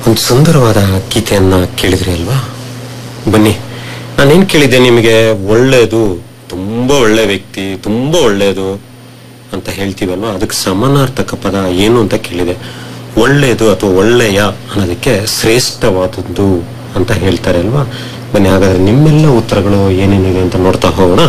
ಒಂದು ಸುಂದರವಾದ ಗೀತೆಯನ್ನ ಕೇಳಿದ್ರಿ ಅಲ್ವಾ ಬನ್ನಿ ನಾನೇನ್ ಕೇಳಿದ್ದೆ ನಿಮಗೆ ಒಳ್ಳೇದು ತುಂಬಾ ಒಳ್ಳೆ ವ್ಯಕ್ತಿ ತುಂಬಾ ಒಳ್ಳೇದು ಅಂತ ಹೇಳ್ತೀವಲ್ವಾ ಅದಕ್ಕೆ ಸಮಾನಾರ್ಥಕ ಪದ ಏನು ಅಂತ ಕೇಳಿದೆ ಒಳ್ಳೇದು ಅಥವಾ ಒಳ್ಳೆಯ ಅನ್ನೋದಕ್ಕೆ ಶ್ರೇಷ್ಠವಾದದ್ದು ಅಂತ ಹೇಳ್ತಾರೆ ಅಲ್ವಾ ಬನ್ನಿ ಹಾಗಾದ್ರೆ ನಿಮ್ಮೆಲ್ಲ ಉತ್ತರಗಳು ಏನೇನಿದೆ ಅಂತ ನೋಡ್ತಾ ಹೋಗೋಣ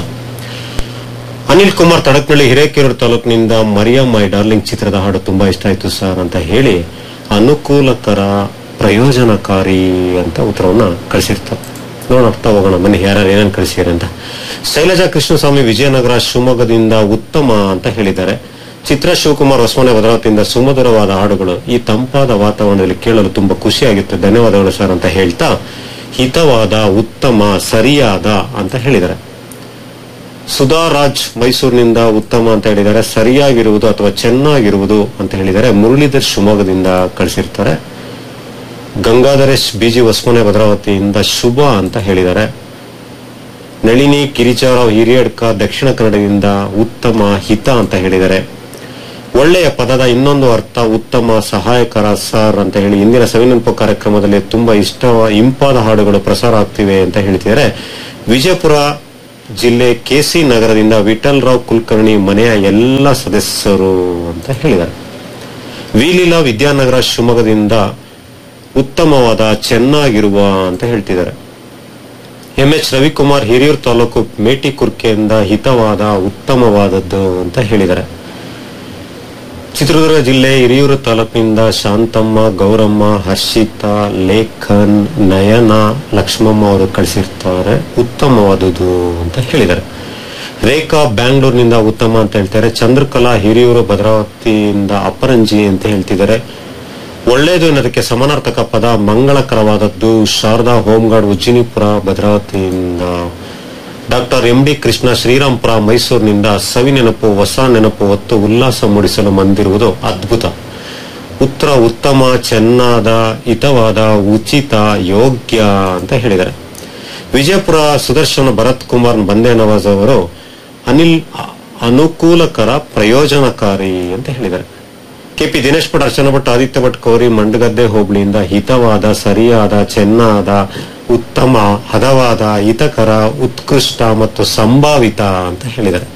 ಅನಿಲ್ ಕುಮಾರ್ ತಡಕ್ನಳ್ಳಿ ಹಿರೇಕೆರೂರು ತಾಲೂಕಿನಿಂದ ಮರಿಯಾ ಮೈ ಡಾರ್ಲಿಂಗ್ ಚಿತ್ರದ ಹಾಡು ತುಂಬಾ ಇಷ್ಟ ಆಯ್ತು ಸರ್ ಅಂತ ಹೇಳಿ ಅನುಕೂಲಕರ ಪ್ರಯೋಜನಕಾರಿ ಅಂತ ಉತ್ತರವನ್ನ ಕಳಿಸಿರ್ತಾರೆ ನೋಡೋಣ ಅರ್ಥ ಹೋಗೋಣ ಬನ್ನಿ ಯಾರ್ಯಾರು ಏನೇನು ಕಳಿಸಿದ್ದಾರೆ ಅಂತ ಶೈಲಜಾ ಕೃಷ್ಣಸ್ವಾಮಿ ವಿಜಯನಗರ ಶಿವಮೊಗ್ಗದಿಂದ ಉತ್ತಮ ಅಂತ ಹೇಳಿದ್ದಾರೆ ಚಿತ್ರ ಶಿವಕುಮಾರ್ ಹೊಸಮನೆ ಭದ್ರಾವತಿಯಿಂದ ಸುಮಧುರವಾದ ಹಾಡುಗಳು ಈ ತಂಪಾದ ವಾತಾವರಣದಲ್ಲಿ ಕೇಳಲು ತುಂಬಾ ಖುಷಿಯಾಗಿತ್ತು ಧನ್ಯವಾದಗಳು ಸರ್ ಅಂತ ಹೇಳ್ತಾ ಹಿತವಾದ ಉತ್ತಮ ಸರಿಯಾದ ಅಂತ ಹೇಳಿದ್ದಾರೆ ಸುಧಾರಾಜ್ ಮೈಸೂರಿನಿಂದ ಉತ್ತಮ ಅಂತ ಹೇಳಿದ್ದಾರೆ ಸರಿಯಾಗಿರುವುದು ಅಥವಾ ಚೆನ್ನಾಗಿರುವುದು ಅಂತ ಹೇಳಿದ್ದಾರೆ ಮುರಳೀಧರ್ ಶಿವಮೊಗ್ಗದಿಂದ ಕಳಿಸಿರ್ತಾರೆ ಗಂಗಾಧರೇಶ್ ಬಿಜಿ ಹೊಸಮನೆ ಭದ್ರಾವತಿಯಿಂದ ಶುಭ ಅಂತ ಹೇಳಿದ್ದಾರೆ ನಳಿನಿ ಕಿರಿಚಾರಾವ್ ಹಿರಿಯಡ್ಕ ದಕ್ಷಿಣ ಕನ್ನಡದಿಂದ ಉತ್ತಮ ಹಿತ ಅಂತ ಹೇಳಿದ್ದಾರೆ ಒಳ್ಳೆಯ ಪದದ ಇನ್ನೊಂದು ಅರ್ಥ ಉತ್ತಮ ಸಹಾಯಕರ ಸರ್ ಅಂತ ಹೇಳಿ ಇಂದಿನ ಸವಿನೆನಪು ಕಾರ್ಯಕ್ರಮದಲ್ಲಿ ತುಂಬಾ ಇಷ್ಟ ಇಂಪಾದ ಹಾಡುಗಳು ಪ್ರಸಾರ ಆಗ್ತಿವೆ ಅಂತ ಹೇಳ್ತಿದ್ದಾರೆ ವಿಜಯಪುರ ಜಿಲ್ಲೆ ಕೆಸಿ ನಗರದಿಂದ ವಿಠಲ್ ರಾವ್ ಕುಲಕರ್ಣಿ ಮನೆಯ ಎಲ್ಲ ಸದಸ್ಯರು ಅಂತ ಹೇಳಿದ್ದಾರೆ ವಿಲೀಲಾ ವಿದ್ಯಾನಗರ ಶಿವಮೊಗ್ಗದಿಂದ ಉತ್ತಮವಾದ ಚೆನ್ನಾಗಿರುವ ಅಂತ ಹೇಳ್ತಿದ್ದಾರೆ ಎಂ ಎಚ್ ರವಿಕುಮಾರ್ ಹಿರಿಯೂರು ತಾಲೂಕು ಮೇಟಿಕುರ್ಕೆಯಿಂದ ಹಿತವಾದ ಉತ್ತಮವಾದದ್ದು ಅಂತ ಹೇಳಿದ್ದಾರೆ ಚಿತ್ರದುರ್ಗ ಜಿಲ್ಲೆ ಹಿರಿಯೂರು ತಾಲೂಕಿನಿಂದ ಶಾಂತಮ್ಮ ಗೌರಮ್ಮ ಹರ್ಷಿತಾ ಲೇಖನ್ ನಯನ ಲಕ್ಷ್ಮಮ್ಮ ಅವರು ಕಳಿಸಿರ್ತಾರೆ ಉತ್ತಮವಾದುದು ಅಂತ ಹೇಳಿದ್ದಾರೆ ರೇಖಾ ಬ್ಯಾಂಗ್ಳೂರ್ನಿಂದ ಉತ್ತಮ ಅಂತ ಹೇಳ್ತಾರೆ ಚಂದ್ರಕಲಾ ಹಿರಿಯೂರು ಭದ್ರಾವತಿಯಿಂದ ಅಪರಂಜಿ ಅಂತ ಹೇಳ್ತಿದ್ದಾರೆ ಒಳ್ಳೆಯದು ಅನ್ನೋದಕ್ಕೆ ಸಮಾನಾರ್ಥಕ ಪದ ಮಂಗಳಕರವಾದದ್ದು ಶಾರದಾ ಹೋಮ್ಗಾರ್ಡ್ ಉಜ್ಜಿನಿಪುರ ಭದ್ರಾವತಿಯಿಂದ doctor M D Krishna Shrirampura ಮೈಸೂರಿನಿಂದ ಸವಿ ನೆನಪು ಹೊಸ ನೆನಪು ಹೊತ್ತು ಉಲ್ಲಾಸ ಮೂಡಿಸಲು ಬಂದಿರುವುದು ಅದ್ಭುತ ಉತ್ತರ ಉತ್ತಮ ಚೆನ್ನಾದ ಹಿತವಾದ ಉಚಿತ ಯೋಗ್ಯ ಅಂತ ಹೇಳಿದ್ದಾರೆ ವಿಜಯಪುರ ಸುದರ್ಶನ ಭರತ್ ಕುಮಾರ್ ಬಂದೇ ನವಾಜ್ ಅವರು ಅನಿಲ್ ಅ- ಅನುಕೂಲಕರ ಪ್ರಯೋಜನಕಾರಿ ಅಂತ ಹೇಳಿದ್ದಾರೆ ಕೆಪಿ ದಿನೇಶ್ ಭಟ್ ಅರ್ಚನಾ ಭಟ್ ಆದಿತ್ಯ ಭಟ್ ಕೌರಿ ಮಂಡಗದ್ದೆ ಹೋಬಳಿಯಿಂದ ಹಿತವಾದ ಸರಿಯಾದ ಚೆನ್ನಾದ ಉತ್ತಮ ಹದವಾದ ಹಿತಕರ ಉತ್ಕೃಷ್ಟ ಮತ್ತು ಸಂಭಾವಿತ ಅಂತ ಹೇಳಿದ್ದಾರೆ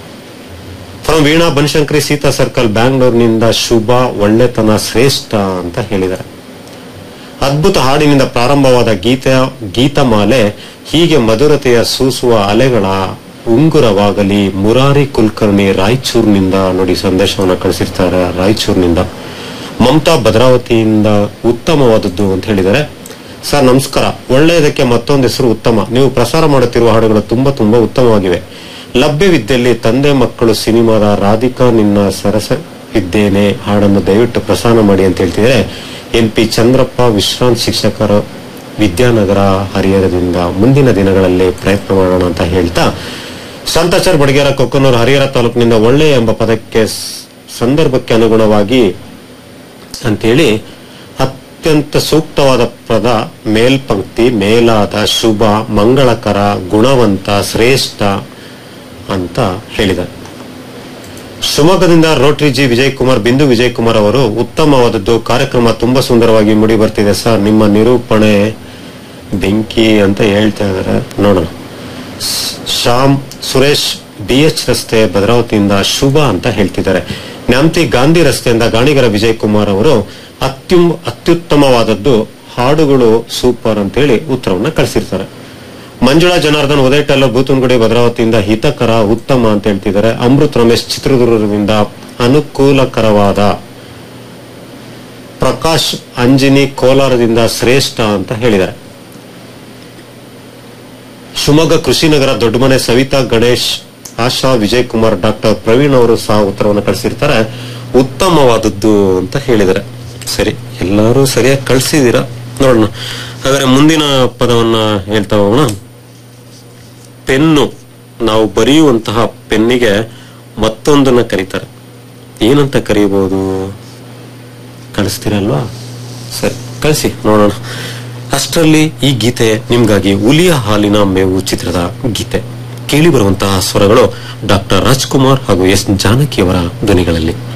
ಫ್ರಮ್ ವೀಣಾ ಬನಶಂಕರಿ ಸೀತಾ ಸರ್ಕಲ್ ಬ್ಯಾಂಗ್ಳೂರ್ನಿಂದ ಶುಭ ಒಳ್ಳೆತನ ಶ್ರೇಷ್ಠ ಅಂತ ಹೇಳಿದ್ದಾರೆ ಅದ್ಭುತ ಹಾಡಿನಿಂದ ಪ್ರಾರಂಭವಾದ ಗೀತ ಗೀತಮಾಲೆ ಹೀಗೆ ಮಧುರತೆಯ ಸೂಸುವ ಅಲೆಗಳ ಉಂಗುರವಾಗಲಿ ಮುರಾರಿ ಕುಲಕರ್ಣಿ ರಾಯಚೂರಿನಿಂದ ನೋಡಿ ಸಂದೇಶವನ್ನು ಕಳಿಸಿರ್ತಾರೆ ರಾಯಚೂರಿನಿಂದ ಮಮತಾ ಭದ್ರಾವತಿಯಿಂದ ಉತ್ತಮವಾದದ್ದು ಅಂತ ಹೇಳಿದ್ದಾರೆ ಸರ್ ನಮಸ್ಕಾರ ಒಳ್ಳೆಯದಕ್ಕೆ ಮತ್ತೊಂದು ಹೆಸರು ಉತ್ತಮ ನೀವು ಪ್ರಸಾರ ಮಾಡುತ್ತಿರುವ ಹಾಡುಗಳು ತುಂಬಾ ತುಂಬಾ ಉತ್ತಮವಾಗಿವೆ ಲಭ್ಯವಿದ್ದಲ್ಲಿ ತಂದೆ ಮಕ್ಕಳು ಸಿನಿಮಾದ ರಾಧಿಕಾ ನಿನ್ನ ಸರಸ ಇದ್ದೇನೆ ಹಾಡನ್ನು ದಯವಿಟ್ಟು ಪ್ರಸಾರ ಮಾಡಿ ಅಂತ ಹೇಳ್ತಿದ್ದಾರೆ ಎನ್ ಪಿ ಚಂದ್ರಪ್ಪ ವಿಶ್ರಾಂತ್ ಶಿಕ್ಷಕರು ವಿದ್ಯಾನಗರ ಹರಿಹರದಿಂದ ಮುಂದಿನ ದಿನಗಳಲ್ಲಿ ಪ್ರಯತ್ನ ಮಾಡೋಣ ಅಂತ ಹೇಳ್ತಾ ಸಂತಾಚಾರ್ ಬಡಗೇರ ಕೊಕ್ಕನೂರು ಹರಿಹರ ತಾಲೂಕಿನಿಂದ ಒಳ್ಳೆ ಎಂಬ ಪದಕ್ಕೆ ಸ್- ಸಂದರ್ಭಕ್ಕೆ ಅನುಗುಣವಾಗಿ ಅಂತೇಳಿ ಅತ್ಯಂತ ಸೂಕ್ತವಾದ ಪದ ಮೇಲ್ಪಂಕ್ತಿ ಮೇಲಾದ ಶುಭ ಮಂಗಳಕರ ಗುಣವಂತ ಶ್ರೇಷ್ಠ ಅಂತ ಹೇಳಿದ್ದಾರೆ ಶಿವಮೊಗ್ಗದಿಂದ ರೋಟರಿ ಜಿ ವಿಜಯ್ ಕುಮಾರ್ ಬಿಂದು ವಿಜಯ್ ಕುಮಾರ್ ಅವರು ಉತ್ತಮವಾದದ್ದು ಕಾರ್ಯಕ್ರಮ ತುಂಬಾ ಸುಂದರವಾಗಿ ಮೂಡಿ ಬರ್ತಿದೆ ಸರ್ ನಿಮ್ಮ ನಿರೂಪಣೆ ಬೆಂಕಿ ಅಂತ ಹೇಳ್ತಾ ಇದಾರೆ ನೋಡೋಣ ಸ್- ಶ್ಯಾಮ್ ಸುರೇಶ್ ಡಿ ಎಚ್ ರಸ್ತೆ ಭದ್ರಾವತಿಯಿಂದ ಶುಭ ಅಂತ ಹೇಳ್ತಿದ್ದಾರೆ ನ್ಯಾಮತಿ ಗಾಂಧಿ ರಸ್ತೆಯಿಂದ ಗಾಣಿಗರ ವಿಜಯ್ ಕುಮಾರ್ ಅವರು ಅತ್ಯುಮ್ ಅತ್ಯುತ್ತಮವಾದದ್ದು ಹಾಡುಗಳು ಸೂಪರ್ ಅಂತ ಹೇಳಿ ಉತ್ತರವನ್ನ ಕಳಿಸಿರ್ತಾರೆ ಮಂಜುಳಾ ಜನಾರ್ದನ್ ಉದಯ ಟೆಲ್ಲರ್ ಬೂತನಗುಡಿ ಭದ್ರಾವತಿಯಿಂದ ಹಿತಕರ ಉತ್ತಮ ಅಂತ ಹೇಳ್ತಿದ್ದಾರೆ ಅಮೃತ್ ರಮೇಶ್ ಚಿತ್ರದುರ್ಗದಿಂದ ಅನುಕೂಲಕರವಾದ ಪ್ರಕಾಶ್ ಅಂಜಿನಿ ಕೋಲಾರದಿಂದ ಶ್ರೇಷ್ಠ ಅಂತ ಹೇಳಿದ್ದಾರೆ ಶಿವಮೊಗ್ಗ ಕೃಷಿನಗರ ದೊಡ್ಡಮನೆ ಸವಿತಾ ಗಣೇಶ್ ಆಶಾ ವಿಜಯ್ ಕುಮಾರ್ ಡಾಕ್ಟರ್ ಪ್ರವೀಣ್ ಅವರು ಸಹ ಉತ್ತರವನ್ನು ಕಳಿಸಿರ್ತಾರೆ ಉತ್ತಮವಾದದ್ದು ಅಂತ ಹೇಳಿದ್ದಾರೆ ಸರಿ ಎಲ್ಲರೂ ಸರಿಯಾಗಿ ಕಳಿಸಿದೀರಾ ನೋಡೋಣ ಹಾಗಾದ್ರೆ ಮುಂದಿನ ಪದವನ್ನ ಹೇಳ್ತಾ ಹೋಗೋಣ ಪೆನ್ನು ನಾವು ಬರೆಯುವಂತಹ ಪೆನ್ನಿಗೆ ಮತ್ತೊಂದನ್ನ ಕರೀತಾರೆ ಏನಂತ ಕರೀಬಹುದು ಕಳಿಸ್ತೀರಲ್ವಾ ಸರಿ ಕಳಿಸಿ ನೋಡೋಣ ಅಷ್ಟರಲ್ಲಿ ಈ ಗೀತೆ ನಿಮ್ಗಾಗಿ ಹುಲಿಯ ಹಾಲಿನ ಮೇವು ಚಿತ್ರದ ಗೀತೆ ಕೇಳಿ ಬರುವಂತಹ ಸ್ವರಗಳು ಡಾಕ್ಟರ್ ರಾಜ್ಕುಮಾರ್ ಹಾಗೂ ಎಸ್ ಜಾನಕಿಯವರ ಧ್ವನಿಗಳಲ್ಲಿ